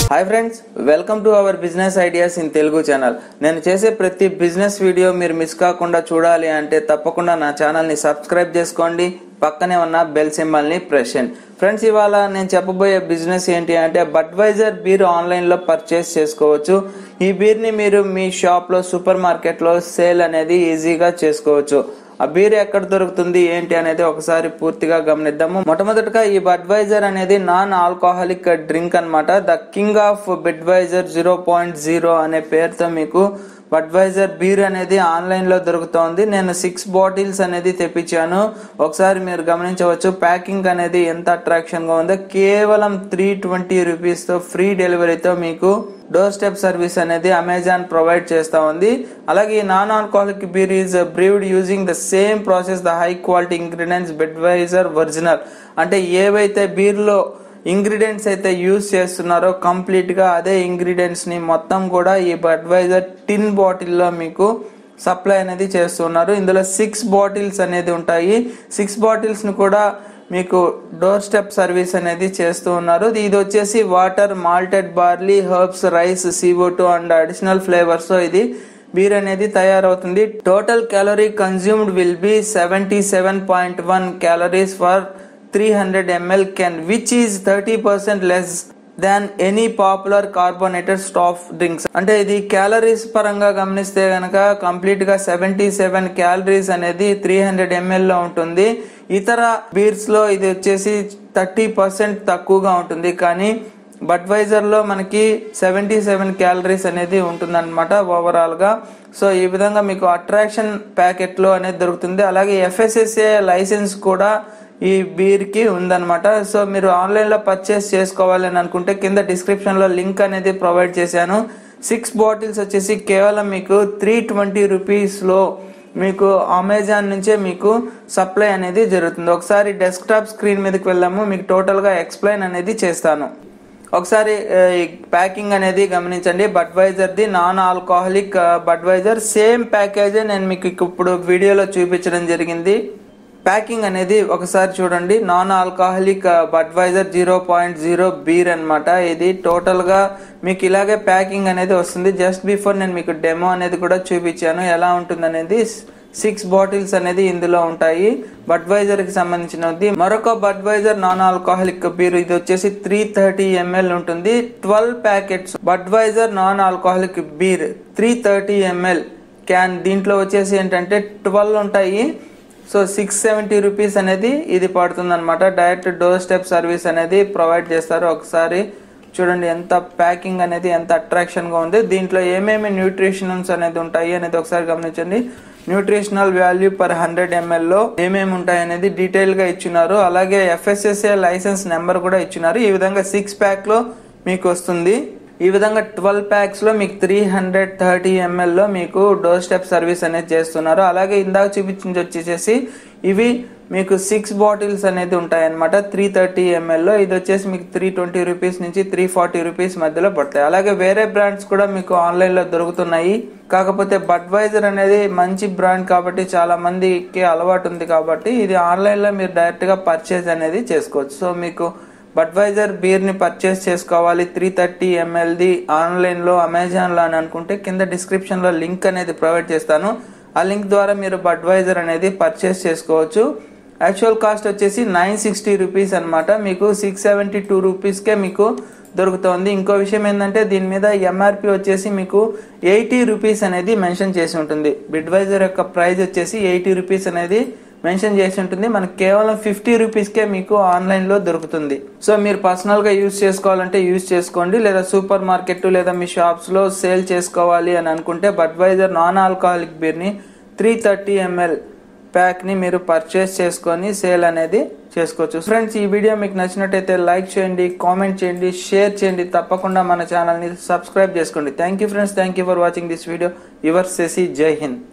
hi friends welcome to our business ideas in Telugu channel నేను చేసే ప్రతి బిజినెస్ వీడియో మీరు మిస్ కాకుండా చూడాలి అంటే తప్పకుండా నా ఛానల్ని సబ్స్క్రైబ్ చేసుకోండి పక్కనే ఉన్న బెల్ సింబల్ని ప్రెస్ చేయండి ఫ్రెండ్స్ ఇవాళ నేను చెప్పబోయే బిజినెస్ ఏంటి అంటే బడ్వైజర్ బీర్ ఆన్లైన్లో పర్చేస్ చేసుకోవచ్చు ఈ బీర్ని మీరు మీ షాప్లో సూపర్ మార్కెట్లో సేల్ అనేది ఈజీగా చేసుకోవచ్చు ఆ బీర్ ఎక్కడ దొరుకుతుంది ఏంటి అనేది ఒకసారి పూర్తిగా గమనిద్దాము మొట్టమొదటిగా ఈ బడ్వైజర్ అనేది నాన్ ఆల్కహాలిక్ డ్రింక్ అన్నమాట the king of Budweiser zero point zero అనే పేరుతో మీకు బడ్వైజర్ బీర్ అనేది ఆన్లైన్ లో దొరుకుతోంది నేను సిక్స్ బాటిల్స్ అనేది తెప్పించాను ఒకసారి మీరు గమనించవచ్చు ప్యాకింగ్ అనేది ఎంత అట్రాక్షన్ గా ఉందో కేవలం త్రీ ట్వంటీ రూపీస్ తో ఫ్రీ డెలివరీతో మీకు డోర్ స్టెప్ సర్వీస్ అనేది అమెజాన్ ప్రొవైడ్ చేస్తా ఉంది అలాగే ఈ non alcoholic beer is brewed using the same process the high quality ingredients Budweiser original అంటే ఏవైతే బీర్లో ఇంగ్రీడియంట్స్ అయితే యూజ్ చేస్తున్నారో కంప్లీట్ గా అదే ఇంగ్రీడియంట్స్ ని మొత్తం కూడా ఈ బడ్వైజర్ టిన్ బాటిల్లో మీకు సప్లై అనేది చేస్తున్నారు ఇందులో సిక్స్ బాటిల్స్ అనేది ఉంటాయి సిక్స్ బాటిల్స్ ని కూడా మీకు డోర్ స్టెప్ సర్వీస్ అనేది చేస్తూ ఉన్నారు ఇది వచ్చేసి water malted barley herbs rice C O two and additional flavours ఇది బీర్ అనేది తయారవుతుంది total calorie consumed will be seventy seven point one calories for three hundred ML can which is thirty percent less than any popular carbonated స్టాఫ్ drinks అంటే ఇది calories పరంగా గమనిస్తే గనక complete గా సెవెంటీ సెవెన్ క్యాలరీస్ అనేది త్రీ హండ్రెడ్ ఎంఎల్ లో ఉంటుంది ఇతర బీర్స్ లో ఇది వచ్చేసి థర్టీ పర్సెంట్ తక్కువగా ఉంటుంది కానీ బడ్వైజర్ లో మనకి సెవెంటీ సెవెన్ క్యాలరీస్ అనేది ఉంటుందన్నమాట ఓవరాల్ గా సో ఈ విధంగా మీకు అట్రాక్షన్ ప్యాకెట్ లో అనేది దొరుకుతుంది అలాగే ఎఫ్ఎస్ఎస్ఏ లైసెన్స్ కూడా ఈ బీర్ కి ఉందన్నమాట సో మీరు ఆన్లైన్ లో పర్చేస్ చేసుకోవాలి అని అనుకుంటే కింద డిస్క్రిప్షన్ లో లింక్ అనేది ప్రొవైడ్ చేశాను సిక్స్ బాటిల్స్ వచ్చేసి కేవలం మీకు త్రీ ట్వంటీ రూపీస్ లో మీకు అమెజాన్ నుంచే మీకు సప్లై అనేది జరుగుతుంది ఒకసారి డెస్క్టాప్ స్క్రీన్ మీదకి వెళ్దాము మీకు టోటల్ గా ఎక్స్ప్లెయిన్ అనేది చేస్తాను ఒకసారి ఆ, ఈ ప్యాకింగ్ అనేది గమనించండి Budweiser the non alcoholic Budweiser same ప్యాకేజే నేను మీకు ఇప్పుడు వీడియోలో చూపించడం జరిగింది ప్యాకింగ్ అనేది ఒకసారి చూడండి non alcoholic Budweiser zero point zero beer అనమాట ఇది టోటల్ గా మీకు ఇలాగే ప్యాకింగ్ అనేది వస్తుంది జస్ట్ బిఫోర్ నేను మీకు డెమో అనేది కూడా చూపించాను ఎలా ఉంటుంది అనేది సిక్స్ బాటిల్స్ అనేది ఇందులో ఉంటాయి బడ్వైజర్ కి సంబంధించినది మరొక బడ్వైజర్ నాన్ ఆల్కహాలిక్ బీర్ ఇది వచ్చేసి త్రీ థర్టీ ఎంఎల్ ఉంటుంది twelve packets Budweiser non alcoholic beer three thirty ML can దీంట్లో వచ్చేసి ఏంటంటే ట్వెల్వ్ ఉంటాయి సో సిక్స్ సెవెంటీ రూపీస్ అనేది ఇది పడుతుంది అనమాట డైరెక్ట్ డోర్ స్టెప్ సర్వీస్ అనేది ప్రొవైడ్ చేస్తారు ఒకసారి చూడండి ఎంత ప్యాకింగ్ అనేది ఎంత అట్రాక్షన్ గా ఉంది దీంట్లో ఏమేమి న్యూట్రిషనల్స్ అనేది ఉంటాయి అనేది ఒకసారి గమనించండి న్యూట్రిషనల్ వాల్యూ పర్ హండ్రెడ్ లో ఏమేమి ఉంటాయి అనేది డీటెయిల్ గా ఇచ్చినారు అలాగే ఎఫ్ఎస్ఎస్ఏ లైసెన్స్ నెంబర్ కూడా ఇచ్చినారు ఈ విధంగా సిక్స్ ప్యాక్ లో మీకు వస్తుంది ఈ విధంగా ట్వెల్వ్ ప్యాక్స్ లో మీకు త్రీ హండ్రెడ్ థర్టీ ఎంఎల్ లో మీకు డోర్ స్టెప్ సర్వీస్ అనేది చేస్తున్నారు అలాగే ఇందాక చూపించింది వచ్చేసేసి ఇవి మీకు సిక్స్ బాటిల్స్ అనేది ఉంటాయి అనమాట త్రీ థర్టీ ఎంఎల్ లో ఇది వచ్చేసి మీకు త్రీ ట్వంటీ రూపీస్ నుంచి త్రీ ఫార్టీ రూపీస్ మధ్యలో పడతాయి అలాగే వేరే బ్రాండ్స్ కూడా మీకు ఆన్లైన్ లో దొరుకుతున్నాయి కాకపోతే బడ్వైజర్ అనేది మంచి బ్రాండ్ కాబట్టి చాలా మందికి అలవాటు ఉంది కాబట్టి ఇది ఆన్లైన్ లో మీరు డైరెక్ట్ గా పర్చేజ్ అనేది చేసుకోవచ్చు సో మీకు బడ్వైజర్ బీర్ ని పర్చేస్ చేసుకోవాలి త్రీ థర్టీ ఎంఎల్ది ఆన్లైన్ లో అమెజాన్ లో అని అనుకుంటే కింద డిస్క్రిప్షన్ లో లింక్ అనేది ప్రొవైడ్ చేస్తాను ఆ లింక్ ద్వారా మీరు బడ్వైజర్ అనేది పర్చేస్ చేసుకోవచ్చు యాక్చువల్ కాస్ట్ వచ్చేసి నైన్ సిక్స్టీ రూపీస్ అనమాట మీకు సిక్స్ సెవెంటీ టూ రూపీస్కే మీకు దొరుకుతోంది ఇంకో విషయం ఏంటంటే దీని మీద ఎంఆర్పి వచ్చేసి మీకు ఎయిటీ రూపీస్ అనేది మెన్షన్ చేసి ఉంటుంది బిడ్వైజర్ యొక్క ప్రైస్ వచ్చేసి ఎయిటీ రూపీస్ అనేది మెన్షన్ చేసి ఉంటుంది మనకి కేవలం ఫిఫ్టీ రూపీస్కే మీకు ఆన్లైన్లో దొరుకుతుంది సో మీరు పర్సనల్గా యూజ్ చేసుకోవాలంటే యూజ్ చేసుకోండి లేదా సూపర్ మార్కెట్ లేదా మీ షాప్స్లో సేల్ చేసుకోవాలి అని అనుకుంటే బడ్వైజర్ నాన్ ఆల్కహాలిక్ బీర్ని త్రీ థర్టీ ఎంఎల్ ప్యాక్ని మీరు పర్చేస్ చేసుకొని సేల్ అనేది చేసుకోవచ్చు ఫ్రెండ్స్ ఈ వీడియో మీకు నచ్చినట్టయితే లైక్ చేయండి కామెంట్ చేయండి షేర్ చేయండి తప్పకుండా మన ఛానల్ని సబ్స్క్రైబ్ చేసుకోండి thank you friends thank you for watching this video your Shashi జై హింద్